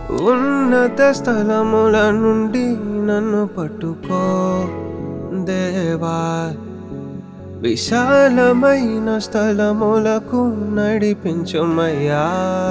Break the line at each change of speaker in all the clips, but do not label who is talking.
ఉన్నత స్థలముల నుండి నన్ను పట్టుకో దేవా విశాలమైన స్థలములకు నడిపించుమయ్యా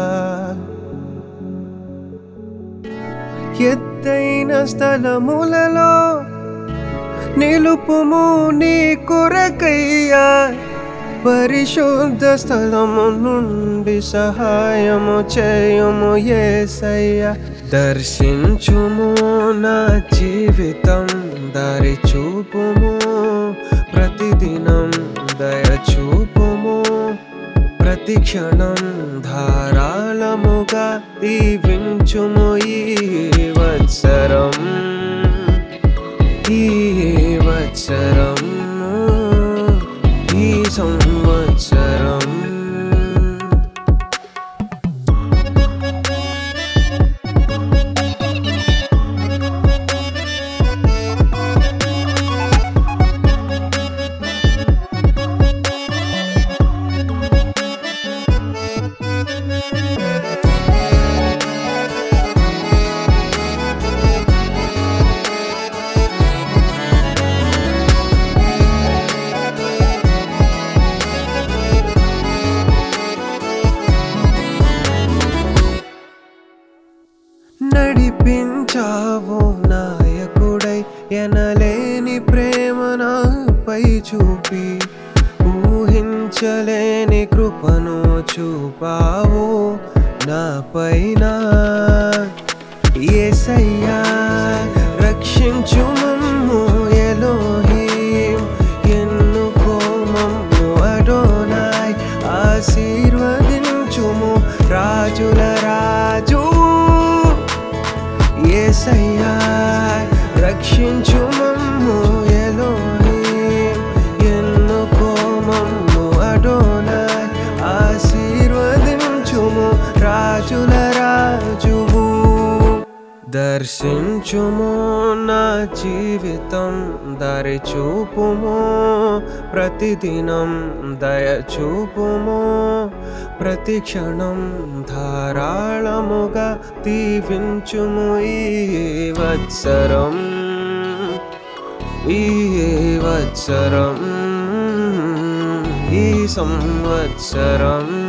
ఎత్తైన స్థలములలో నిలుపుము నీ కొరకయ్యా పరిశుద్ధ స్థలము నుండి సహాయము చేయుము ఏసయ్య దర్శించుము నా జీవితం దారి చూపుము ప్రతిదినం దయ చూపుము ప్రతి క్షణం ధారాళముగా దీవించుము ఈ వత్సరం ఈ వత్సరం ఈ సంవత్సరం నడిపించావు నాయకుడై ఎనలేని ప్రేమ నాపై చూపి ఊహించలేని కృపను చూపావు నా పైన ఏసయ్యా రక్షించు మమ్ము ఎలోహీం ఎన్నుకో మమ్ము అడోనాయ్ ఆశీర్వదించుము రాజుల రాజు ఏసయ్యా రక్షించు మమ్ము ఎలోహీం ఎన్నుకో మమ్ము అడోనాయ్ ఆశీర్వదించుము రాజుల రాజువు దర్శించుము నా జీవితం దారి చూపుము ప్రతిదినం దయ చూపుము ప్రతి క్షణం ధారాళముగా దీవించుము ఈ వత్సరం ఈ వత్సరం ఈ సంవత్సరం